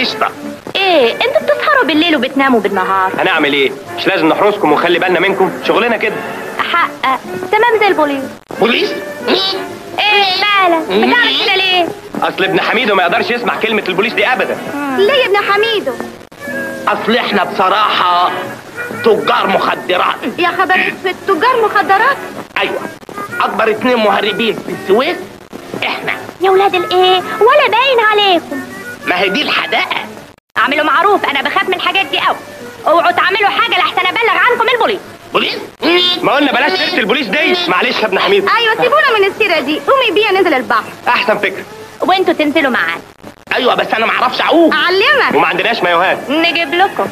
قشطه ايه انتوا بتسهروا بالليل وبتناموا بالنهار هنعمل ايه مش لازم نحرسكم ونخلي بالنا منكم شغلنا كده حق تمام زي البوليس بوليس ايه مالك بتعمل كده ليه اصل ابن حميدو ما يقدرش يسمع كلمه البوليس دي ابدا ليه يا ابن حميدو اصل احنا بصراحه تجار مخدرات يا خبر اسود تجار مخدرات ايوه اكبر اتنين مهربين في السويس احنا يا ولاد الايه ولا باين عليكم ما هي دي الحدائق اعملوا معروف انا بخاف من الحاجات دي قوي اوعوا تعملوا حاجه لحسن ابلغ عنكم البوليس بوليس ما قلنا بلاش سيره البوليس دي معلش يا ابن حميدو ايوه سيبونا من السيره دي قومي بيها ننزل البحر احسن فكره وانتوا تنزلوا معانا ايوه بس انا ما اعرفش اعوم اعلمك وما عندناش مايوهات نجيب لكم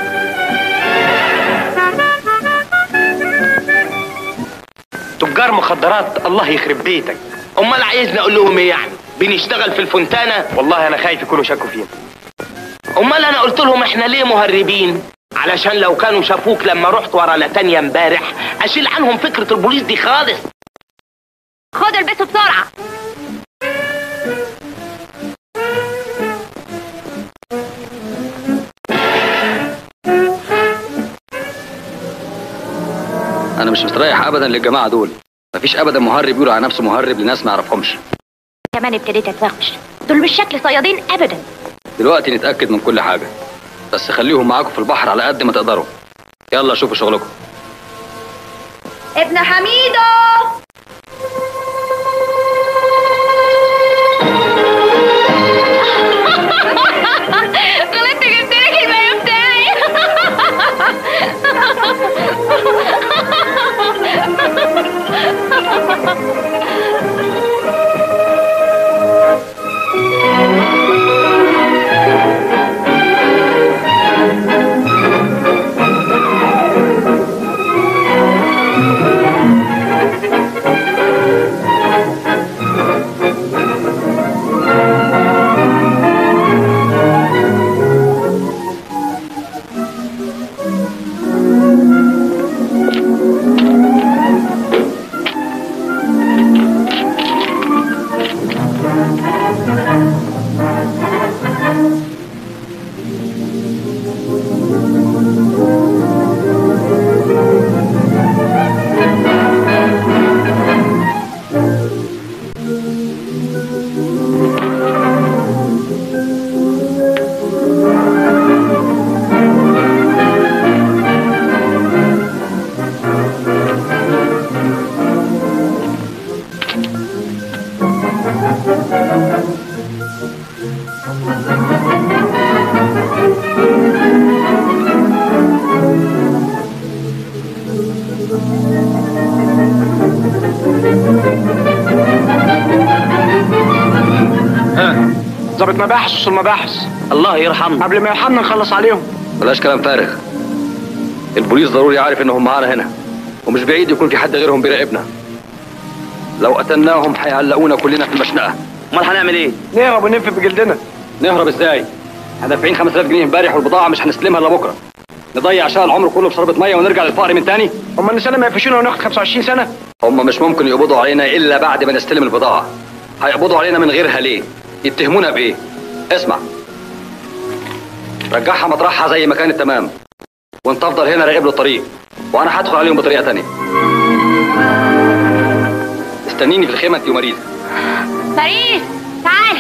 تجار مخدرات الله يخرب بيتك امال عايزني اقول لهم ايه يعني بنشتغل في الفونتانا والله انا خايف يكونوا شكوا فينا امال انا قلت لهم احنا ليه مهربين علشان لو كانوا شافوك لما رحت ورا لتانيا امبارح اشيل عنهم فكره البوليس دي خالص خدوا البسوا بسرعه انا مش مستريح ابدا للجماعه دول مفيش ابدا مهرب يقول على نفسه مهرب لناس ما يعرفهمش كمان ابتديت اتوغش دول مش شكل صيادين ابدا دلوقتي نتاكد من كل حاجه بس خليهم معاكم في البحر على قد ما تقدروا يلا شوفوا شغلكم ابن حميدو غلطت جبت لك المايو بتاعي ظابط مباحث وصول مباحث الله يرحمه قبل ما يرحمنا نخلص عليهم بلاش كلام فارغ البوليس ضروري عارف انهم معانا هنا ومش بعيد يكون في حد غيرهم بيراقبنا لو قتلناهم هيعلقونا كلنا في المشنقه امال هنعمل ايه نهرب وننفي بجلدنا نهرب ازاي احنا دافعين 5000 جنيه امبارح والبضاعه مش هنستلمها الا بكره نضيع شهر العمر كله في شربة ميه ونرجع للفقر من تاني هم النساء ما يقفشونا وناخد 25 سنه هم مش ممكن يقبضوا علينا الا بعد ما نستلم البضاعه هيقبضوا علينا من غيرها ليه يتهمونا بايه اسمع رجعها مطرحها زي ما كانت تمام وانت افضل هنا راقب له الطريق وانا هدخل عليهم بطريقه تانية استنيني في الخيمه انت ومريض باريس تعالي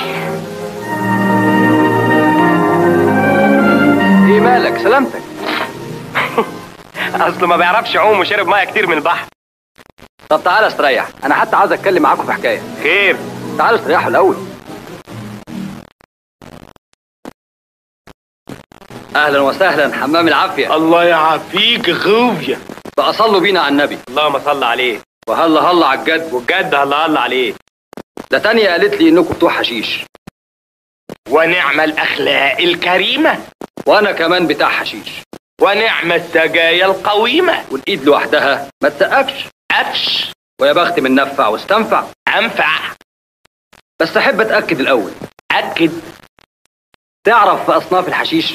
ايه مالك سلامتك اصله ما بيعرفش يعوم وشرب ميه كتير من البحر طب تعالى استريح انا حتى عاوز اتكلم معاكم في حكايه خير تعالوا استريحوا الاول اهلا وسهلا حمام العافيه الله يعافيك غوفيا بقى صلوا بينا على النبي اللهم صل عليه وهلا هلا على الجد والجد هلا هلا عليه ده تانية قالت لي انكم بتوع حشيش ونعم الاخلاق الكريمه وانا كمان بتاع حشيش ونعم السجايا القويمه والايد لوحدها ما تسقفش قفش ويا بخت من نفع واستنفع انفع بس احب اتاكد الاول اكد تعرف في اصناف الحشيش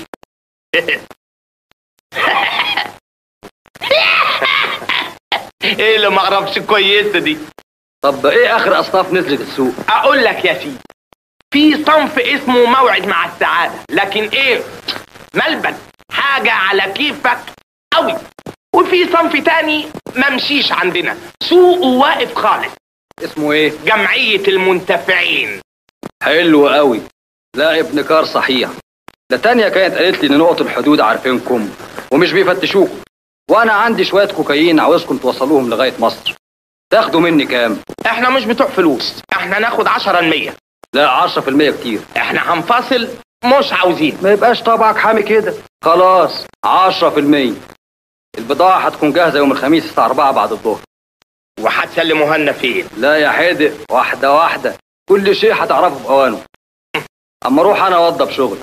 ايه اللي ما اعرفش كويسه دي طب ايه اخر اصناف نزلت السوق اقول لك يا سيدي في صنف اسمه موعد مع السعادة لكن ايه ملبن حاجة على كيفك قوي وفي صنف تاني ممشيش عندنا سوقه واقف خالص اسمه ايه جمعية المنتفعين حلو قوي لا ابن كار صحيح ده تانية كانت قالت لي ان نقط الحدود عارفينكم ومش بيفتشوكم وانا عندي شوية كوكايين عاوزكم توصلوهم لغاية مصر تاخدوا مني كام احنا مش بتوع فلوس احنا ناخد عشرة المية لا عشرة في المية كتير احنا هنفاصل مش عاوزين ما يبقاش طبعك حامي كده خلاص عشرة في المية البضاعة هتكون جاهزة يوم الخميس الساعة 4 بعد الظهر وهتسلموها لنا فين لا يا حدق واحدة واحدة كل شيء هتعرفه في أوانه أما أروح أنا أوضب شغل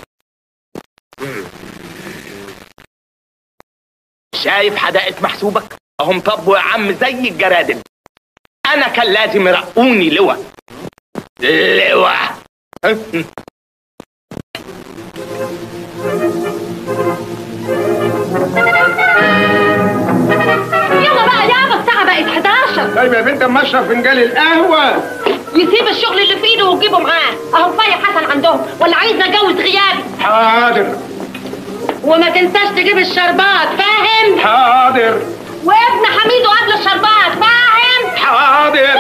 شايف حدائق محسوبك اهم طبوا يا عم زي الجرادل انا كان لازم يرقوني لواء لواء يلا بقى يابا الساعة بقت 11 طيب يا بنت اما اشرب فنجان القهوه يسيب الشغل اللي في ايده ويجيبه معاه اهو فايق حسن عندهم ولا عايزنا اتجوز غيابي حاضر وما تنساش تجيب الشربات فاهم حاضر وابن حميدو قبل الشربات فاهم حاضر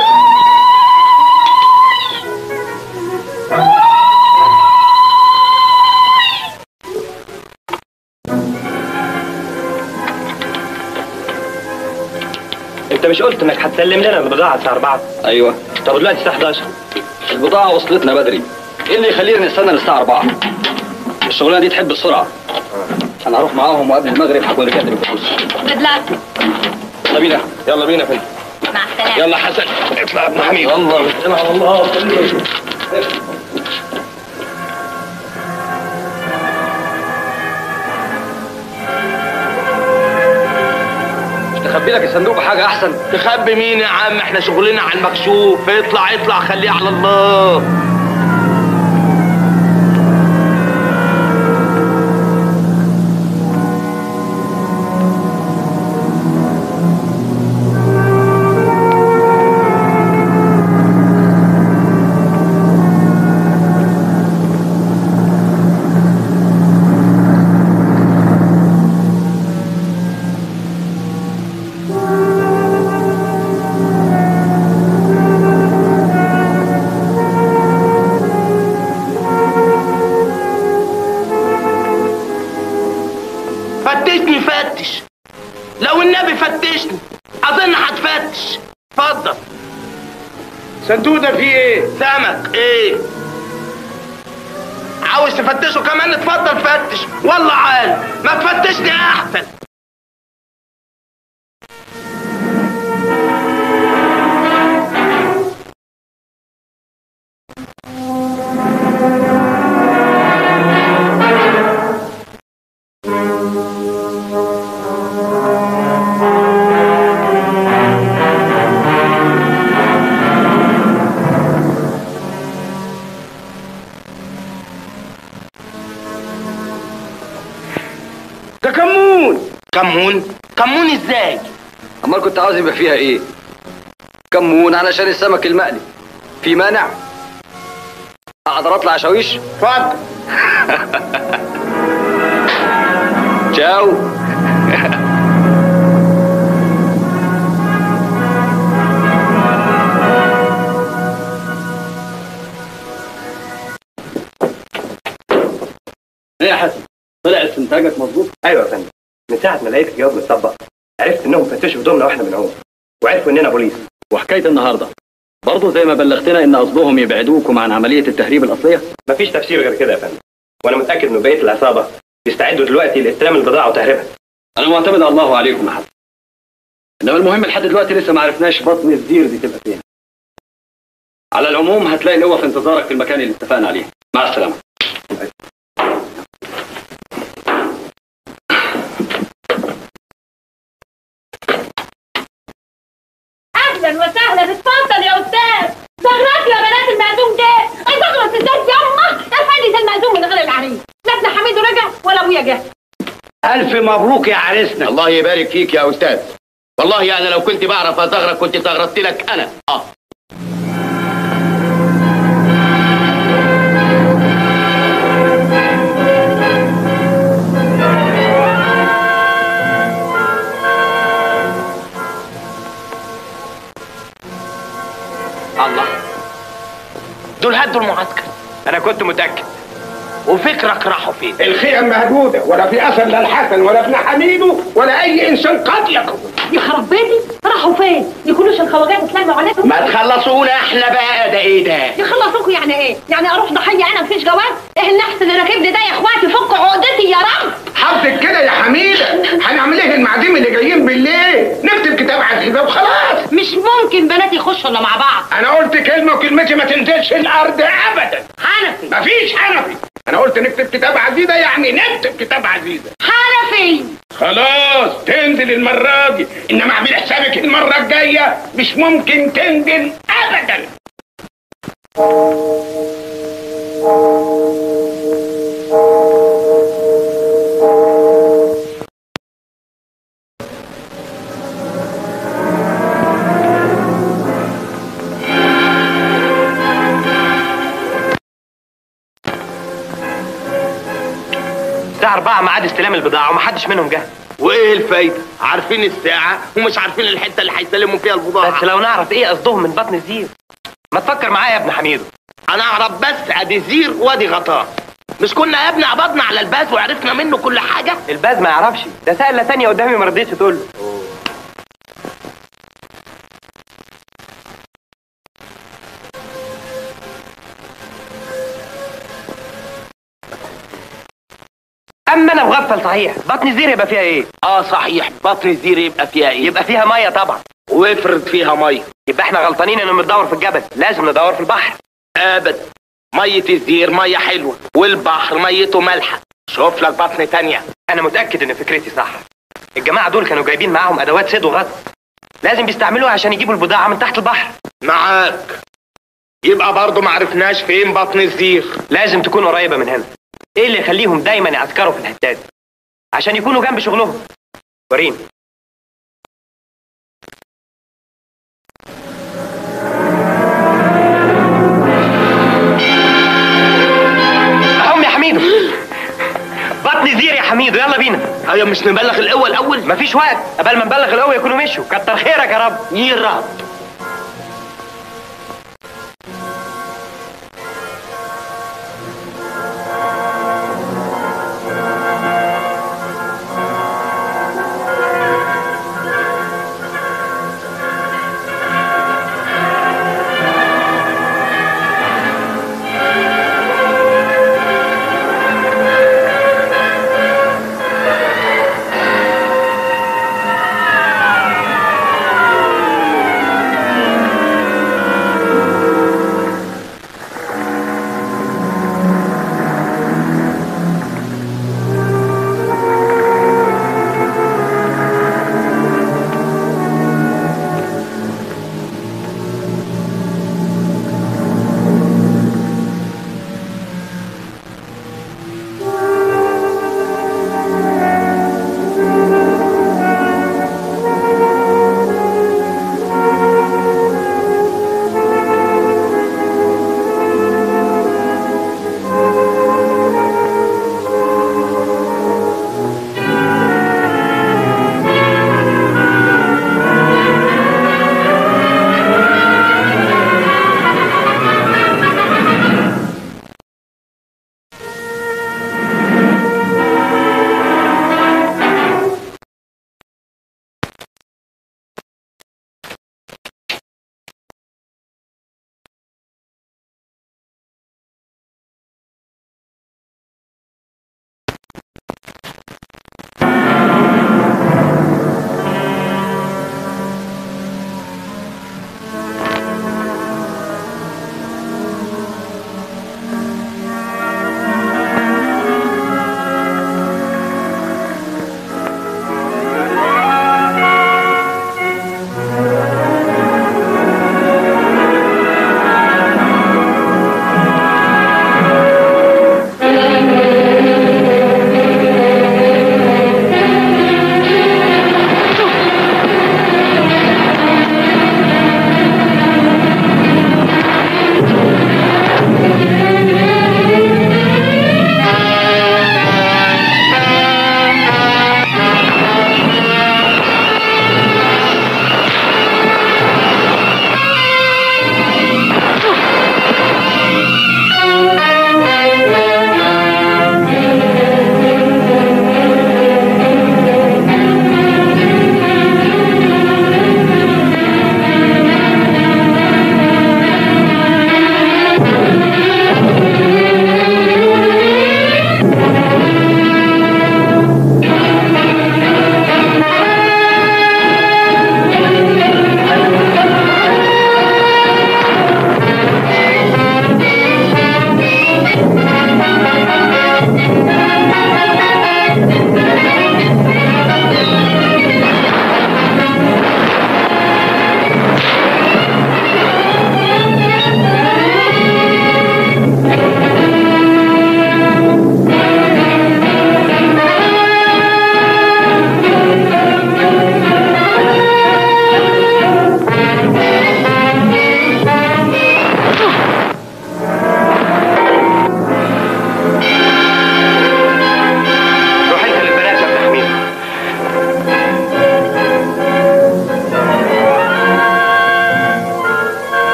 انت مش قلت انك هتسلم لنا البضاعه الساعه 4 أيوه طب دلوقتي الساعه 11 البضاعة وصلتنا بدري إيه اللي يخلينا نستنى للساعة 4 الشغلانة دي تحب السرعة أنا هروح معاهم وقبل المغرب هكون رجعت بالفلوس بدلك يلا بينا يلا بينا فين مع السلامة يلا حسن اطلع يا ابن حميد يلا على الله مش تخبي لك الصندوق بحاجة أحسن تخبي مين يا عم احنا شغلنا على المكشوف اطلع اطلع خليه على الله فتشني فتش لو النبي فتشني اظن هتفتش اتفضل صندوق ده فيه ايه سمك ايه عاوز تفتشه كمان اتفضل فتش والله عال ما تفتشني احسن ده كمون كمون كمون ازاي أمال كنت عاوز يبقى فيها إيه كمون علشان السمك المقلي في مانع أقدر أطلع أشاويش اتفضل تشاو ايه يا حسن طلع استنتاجك مظبوط ايوه يا فندم من ساعه ما لقيت الجواب متطبق عرفت انهم فتشوا هدومنا واحنا بنعوم وعرفوا اننا بوليس وحكايه النهارده برضه زي ما بلغتنا ان قصدهم يبعدوكم عن عمليه التهريب الاصليه مفيش تفسير غير كده يا فندم وانا متاكد ان بقيه العصابه بيستعدوا دلوقتي لاستلام البضاعه وتهريبها انا معتمد على الله عليكم يا حسن انما المهم لحد دلوقتي لسه ما عرفناش بطن الزير دي تبقى فين على العموم هتلاقي لواء في انتظارك في المكان اللي اتفقنا عليه مع السلامه اهلا وسهلا اتفضل يا استاذ زغرات يا بنات المعزوم جه ازغرط ازاي يما افندي ده المعزوم من غير العريس لا ابن حميد رجع ولا ابويا جه الف مبروك يا عريسنا الله يبارك فيك يا استاذ والله انا لو كنت بعرف ازغرق كنت زغرطت لك انا اه عدوا المعسكر انا كنت متاكد وفكرك راحوا فين الخيم مهدودة ولا في أثر لا الحسن ولا ابن حميدو ولا أي إنسان قد يكون يخرب بيتي راحوا فين يكونوش الخواجات اتلموا عليكم ما تخلصونا احنا بقى ده ايه ده يخلصوكوا يعني ايه يعني اروح ضحيه انا مفيش جواز ايه النحس اللي راكبني ده يا اخواتي فكوا عقدتي يا رب حظك كده يا حميدة هنعمل ايه المعازيم اللي جايين بالليل نكتب كتاب عزيزة وخلاص مش ممكن بنات يخشوا الا مع بعض انا قلت كلمة وكلمتي ما تنزلش الارض ابدا حنفي مفيش حنفي انا قلت نكتب كتاب عزيزة يعني نكتب كتاب عزيزة حنفي خلاص تنزل المرة دي انما اعمل حسابك المرة الجاية مش ممكن تنزل ابدا الساعه 4 ميعاد استلام البضاعه ومحدش منهم جه وايه الفايدة عارفين الساعة ومش عارفين الحتة اللي هيسلموا فيها البضاعة بس لو نعرف ايه قصدهم من بطن الزير ما تفكر معايا يا ابن حميدو انا اعرف بس ادي زير وادي غطاء مش كنا يا ابني قبضنا على الباز وعرفنا منه كل حاجة الباز ما يعرفش ده سأل ثانية قدامي ما رضيتش تقول له اما انا مغفل صحيح بطن الزير يبقى فيها ايه اه صحيح بطن الزير يبقى فيها ايه يبقى فيها ميه طبعا وافرض فيها مية يبقى احنا غلطانين انه بندور في الجبل لازم ندور في البحر ابدا مية الزير مية حلوة والبحر ميته مالحة شوف لك بطن تانية انا متاكد ان فكرتي صح الجماعه دول كانوا جايبين معاهم ادوات صيد وغطس لازم بيستعملوها عشان يجيبوا البضاعه من تحت البحر معاك يبقى برضه معرفناش فين بطن الزير لازم تكون قريبه من هنا ايه اللي يخليهم دايما يعسكروا في الحتات دي؟ عشان يكونوا جنب شغلهم وريني اهم يا حميدو بطن زير يا حميدو يلا بينا ايوه مش نبلغ الاول اول مفيش وقت قبل ما نبلغ الاول يكونوا مشوا كتر خيرك يا رب يا رب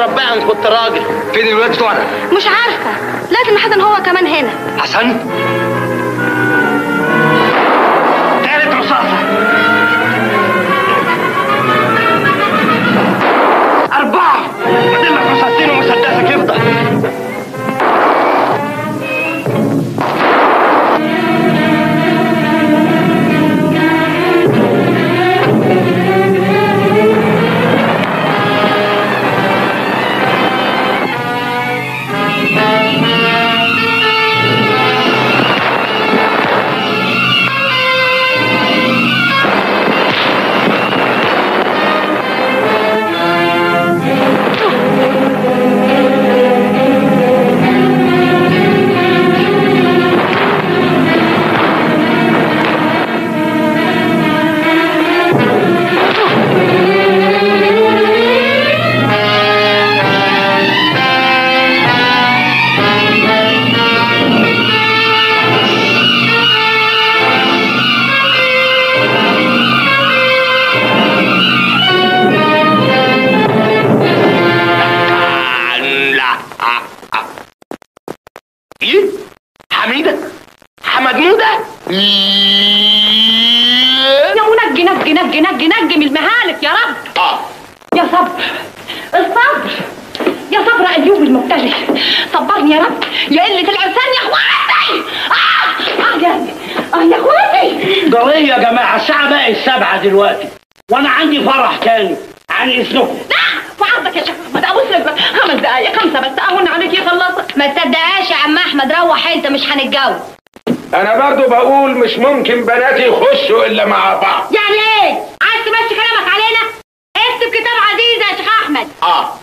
اعرف بقى ان كنت راجل فين الولاد بتوعنا مش عارفه لازم حسن هو كمان هنا حسن تالت رصاصة أربعة فاضل لك رصاصتين ومسدسك يفضل لا ايه حميدة حمدمودة يا منجي نجي نجي نجي نجي من المهالك يا رب اه يا صبر الصبر يا صبر ايوب المبتلي صبرني يا رب يا قلة العرسان يا اخواتي اه اه يا اه يا اخواتي ضروري يا جماعة الساعة بقت السبعة دلوقتي وأنا عندي فرح تاني عن إذنكم لا في عرضك يا شيخ احمد ابص لك خمس دقايق خمسه بس اهون عليك يخلصك ما تصدقهاش يا عم احمد روح انت مش هنتجوز انا برضو بقول مش ممكن بناتي يخشوا الا مع بعض يعني ايه عايز تمشي كلامك علينا اكتب كتاب عزيزه يا شيخ احمد اه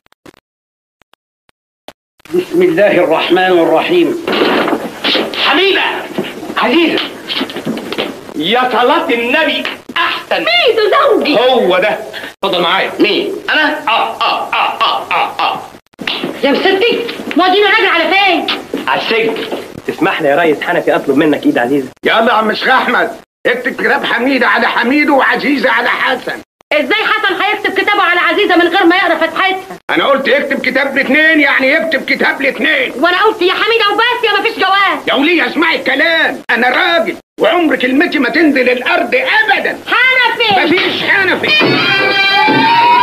بسم الله الرحمن الرحيم حميدة عزيزة يا صلاة النبي احسن ميدو زوجي هو ده اتفضل معايا مين انا اه اه اه اه اه اه يا مستي مودينا راجل على فين على السجن تسمح لي يا ريس حنفي أطلب منك إيد عزيزة يلا يا عم شيخ احمد اكتب كتاب حميدة على حميدو وعزيزة على حسن ازاي حسن هيكتب كتابه على عزيزه من غير ما يقرا فتحتها انا قلت اكتب كتاب الاثنين يعني يكتب كتاب الاثنين وانا قلت يا حميده وبس يا مفيش جواز يا وليه اسمعي الكلام انا راجل وعمر كلمتي ما تنزل الارض ابدا حنفي مفيش حنفي